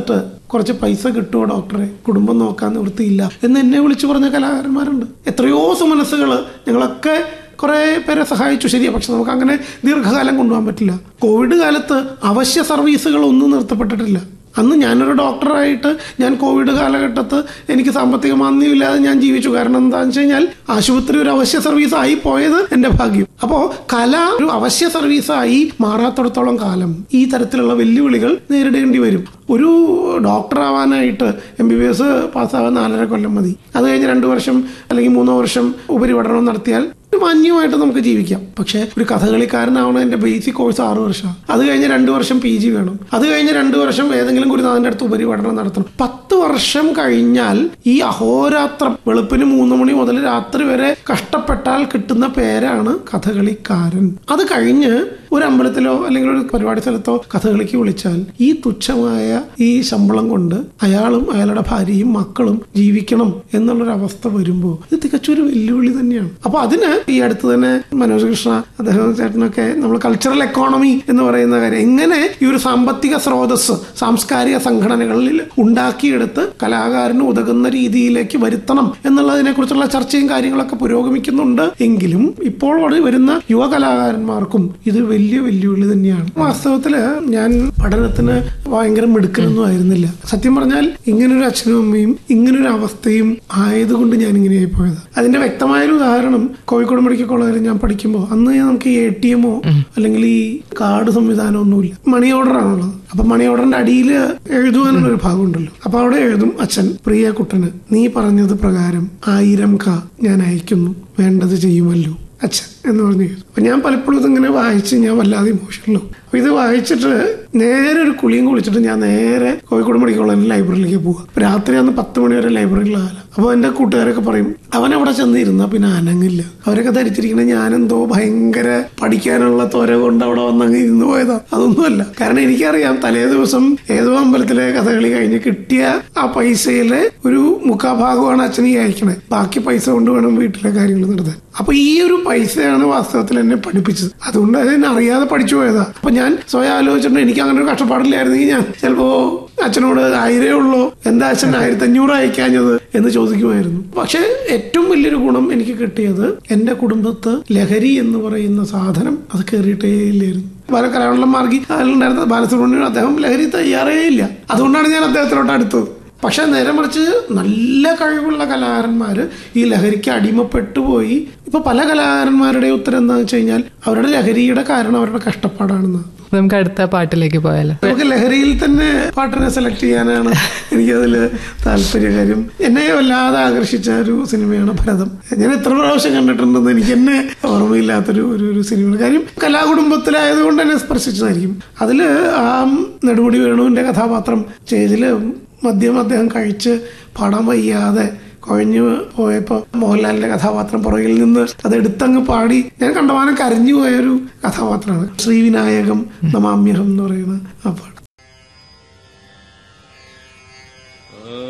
എടുത്തിട്ട് കുറച്ച് പൈസ കിട്ടുമോ ഡോക്ടറെ കുടുംബം നോക്കാൻ നിവൃത്തിയില്ല എന്ന് എന്നെ വിളിച്ചു പറഞ്ഞ കലാകാരന്മാരുണ്ട് എത്രയോ സുമനസ്സുകൾ ഞങ്ങളൊക്കെ കുറേ പേരെ സഹായിച്ചു ശരിയാ പക്ഷെ നമുക്ക് അങ്ങനെ ദീർഘകാലം കൊണ്ടുപോകാൻ പറ്റില്ല കോവിഡ് കാലത്ത് അവശ്യ സർവീസുകൾ ഒന്നും നിർത്തപ്പെട്ടിട്ടില്ല അന്ന് ഞാനൊരു ഡോക്ടറായിട്ട് ഞാൻ കോവിഡ് കാലഘട്ടത്ത് എനിക്ക് സാമ്പത്തിക മാന്ദ്യമില്ലാതെ ഞാൻ ജീവിച്ചു കാരണം എന്താണെന്ന് വെച്ച് കഴിഞ്ഞാൽ ആശുപത്രി ഒരു അവശ്യ സർവീസ് ആയി പോയത് എന്റെ ഭാഗ്യം അപ്പോൾ കല ഒരു അവശ്യ സർവീസായി മാറാത്തിടത്തോളം കാലം ഈ തരത്തിലുള്ള വെല്ലുവിളികൾ നേരിടേണ്ടി വരും ഒരു ഡോക്ടർ ആവാനായിട്ട് എം ബി ബി എസ് പാസ്സാവാൻ നാലര കൊല്ലം മതി അത് കഴിഞ്ഞ് രണ്ട് വർഷം അല്ലെങ്കിൽ മൂന്നോ വർഷം ഉപരിപഠനം നടത്തിയാൽ ഒരു മാന്യമായിട്ട് നമുക്ക് ജീവിക്കാം പക്ഷെ ഒരു കഥകളിക്കാരനാവണം എന്റെ ബേസിക് കോഴ്സ് ആറു വർഷം അത് കഴിഞ്ഞ് രണ്ട് വർഷം പി ജി വേണം അത് കഴിഞ്ഞ് രണ്ട് വർഷം ഏതെങ്കിലും ഗുരുനാഥന്റെ അടുത്ത് ഉപരിപഠനം നടത്തണം പത്ത് വർഷം കഴിഞ്ഞാൽ ഈ അഹോരാത്രം വെളുപ്പിന് മൂന്ന് മണി മുതൽ രാത്രി വരെ കഷ്ടപ്പെട്ടാൽ കിട്ടുന്ന പേരാണ് കഥകളിക്കാരൻ അത് കഴിഞ്ഞ് ഒരു അമ്പലത്തിലോ അല്ലെങ്കിൽ ഒരു പരിപാടി സ്ഥലത്തോ കഥകളിക്ക് വിളിച്ചാൽ ഈ തുച്ഛമായ ഈ ശമ്പളം കൊണ്ട് അയാളും അയാളുടെ ഭാര്യയും മക്കളും ജീവിക്കണം എന്നുള്ളൊരു അവസ്ഥ വരുമ്പോൾ ഇത് തികച്ചും ഒരു വെല്ലുവിളി തന്നെയാണ് അപ്പൊ അതിന് ഈ അടുത്ത് തന്നെ മനോജ് കൃഷ്ണ അദ്ദേഹം ചേട്ടനൊക്കെ നമ്മൾ കൾച്ചറൽ എക്കോണമി എന്ന് പറയുന്ന കാര്യം എങ്ങനെ ഈ ഒരു സാമ്പത്തിക സ്രോതസ് സാംസ്കാരിക സംഘടനകളിൽ ഉണ്ടാക്കിയെടുത്ത് കലാകാരന് ഉതകുന്ന രീതിയിലേക്ക് വരുത്തണം എന്നുള്ളതിനെ കുറിച്ചുള്ള ചർച്ചയും കാര്യങ്ങളൊക്കെ പുരോഗമിക്കുന്നുണ്ട് എങ്കിലും ഇപ്പോൾ വഴി വരുന്ന യുവ കലാകാരന്മാർക്കും ഇത് വലിയ വെല്ലുവിളി തന്നെയാണ് വാസ്തവത്തില് ഞാൻ പഠനത്തിന് ഭയങ്കര മിടുക്കലൊന്നും ആയിരുന്നില്ല സത്യം പറഞ്ഞാൽ ഇങ്ങനൊരു അച്ഛനും അമ്മയും ഇങ്ങനൊരു അവസ്ഥയും ആയതുകൊണ്ട് ഞാൻ ഇങ്ങനെയായി പോയത് അതിന്റെ വ്യക്തമായ ഒരു ഉദാഹരണം കോഴിക്കോട് മെഡിക്കൽ കോളേജിൽ ഞാൻ പഠിക്കുമ്പോൾ അന്ന് നമുക്ക് എ ടി എമ്മോ അല്ലെങ്കിൽ ഈ കാർഡ് സംവിധാനം ഒന്നുമില്ല മണി ഓർഡർ ആണുള്ളത് അപ്പൊ മണി ഓർഡറിന്റെ അടിയിൽ എഴുതുവാനുള്ള ഒരു ഭാഗമുണ്ടല്ലോ അപ്പൊ അവിടെ എഴുതും അച്ഛൻ പ്രിയ കുട്ടന് നീ പറഞ്ഞത് പ്രകാരം ആയിരം ക ഞാൻ അയക്കുന്നു വേണ്ടത് ചെയ്യുമല്ലോ അച്ഛൻ എന്ന് പറഞ്ഞു അപ്പൊ ഞാൻ പലപ്പോഴും ഇതിങ്ങനെ വായിച്ച് ഞാൻ വല്ലാതെ ഇമോഷണലോ അപ്പൊ ഇത് വായിച്ചിട്ട് നേരെ ഒരു കുളിയും കുളിച്ചിട്ട് ഞാൻ നേരെ കോഴിക്കോട് മെഡിക്കൽ കോളേജിൽ ലൈബ്രറിയിലേക്ക് പോവുക അപ്പൊ രാത്രി അന്ന് പത്ത് മണി വരെ ലൈബ്രറിയിലുള്ള കാലം അപ്പൊ എന്റെ കൂട്ടുകാരൊക്കെ പറയും അവൻ അവിടെ ചെന്നിരുന്ന പിന്നെ അനങ്ങില്ല അവരൊക്കെ ധരിച്ചിരിക്കണ ഞാനെന്തോ ഭയങ്കര പഠിക്കാനുള്ള ത്വര കൊണ്ട് അവിടെ വന്നങ്ങ് ഇരുന്ന് പോയതാ അതൊന്നുമല്ല കാരണം എനിക്കറിയാം തലേ ദിവസം ഏതോ അമ്പലത്തിലെ കഥകളി കഴിഞ്ഞ് കിട്ടിയ ആ പൈസയിലെ ഒരു മുക്കാഭാഗമാണ് അച്ഛൻ ഈ അയക്കണേ ബാക്കി പൈസ കൊണ്ട് വേണം വീട്ടിലെ കാര്യങ്ങൾ നടത്താൻ അപ്പൊ ഈ ഒരു പൈസയാണ് വാസ്തവത്തിൽ എന്നെ പഠിപ്പിച്ചത് അതുകൊണ്ട് അതിനെ അറിയാതെ പഠിച്ചു പോയതാ അപ്പൊ ഞാൻ സ്വയം ആലോചിച്ചിട്ടുണ്ട് എനിക്ക് അങ്ങനെ ഒരു കഷ്ടപ്പാടില്ലായിരുന്നെങ്കിൽ ഞാൻ ചിലപ്പോ അച്ഛനോട് ആയിരേ ഉള്ളൂ എന്താ അച്ഛൻ ആയിരത്തി അഞ്ഞൂറ് അയക്കാഞ്ഞത് എന്ന് ചോദിക്കുമായിരുന്നു പക്ഷെ ഏറ്റവും വലിയൊരു ഗുണം എനിക്ക് കിട്ടിയത് എന്റെ കുടുംബത്ത് ലഹരി എന്ന് പറയുന്ന സാധനം അത് കയറിയിട്ടേ ഇല്ലായിരുന്നു പല കലാമണ്ഡലം മാർഗി അതിലുണ്ടായിരുന്ന ബാലസുബ്രഹ്മണ്യം അദ്ദേഹം ലഹരി തയ്യാറേ ഇല്ല അതുകൊണ്ടാണ് ഞാൻ അദ്ദേഹത്തിലോട്ട് അടുത്തത് പക്ഷെ നേരെ മറിച്ച് നല്ല കഴിവുള്ള കലാകാരന്മാർ ഈ ലഹരിക്ക് അടിമപ്പെട്ടു പോയി ഇപ്പൊ പല കലാകാരന്മാരുടെ ഉത്തരം എന്താണെന്ന് വെച്ച് കഴിഞ്ഞാൽ അവരുടെ ലഹരിയുടെ കാരണം അവരുടെ കഷ്ടപ്പാടാണെന്ന് നമുക്ക് അടുത്ത പാട്ടിലേക്ക് പോയാലോ നമുക്ക് ലഹരിയിൽ തന്നെ പാട്ടിനെ സെലക്ട് ചെയ്യാനാണ് എനിക്കതിൽ താല്പര്യകാര്യം എന്നെ വല്ലാതെ ആകർഷിച്ച ഒരു സിനിമയാണ് ഭരതം ഞാൻ എത്ര പ്രാവശ്യം കണ്ടിട്ടുണ്ടെന്ന് എനിക്ക് എന്നെ ഓർമ്മയില്ലാത്തൊരു ഒരു ഒരു സിനിമയാണ് കാര്യം കലാകുടുംബത്തിലായതുകൊണ്ട് എന്നെ സ്പർശിച്ചതായിരിക്കും അതിൽ ആ നെടുമുടി വേണുവിന്റെ കഥാപാത്രം സ്റ്റേജിൽ മദ്യം അദ്ദേഹം കഴിച്ച് പാടാൻ വയ്യാതെ കുഴഞ്ഞു പോയപ്പോ മോഹൻലാലിന്റെ കഥാപാത്രം പുറകിൽ നിന്ന് അത് എടുത്തങ്ങ് പാടി ഞാൻ കണ്ടമാനം കരഞ്ഞു പോയൊരു കഥാപാത്രമാണ് ശ്രീവിനായകം നമാമ്യഹം എന്ന് പറയുന്ന ആ പാട്ട്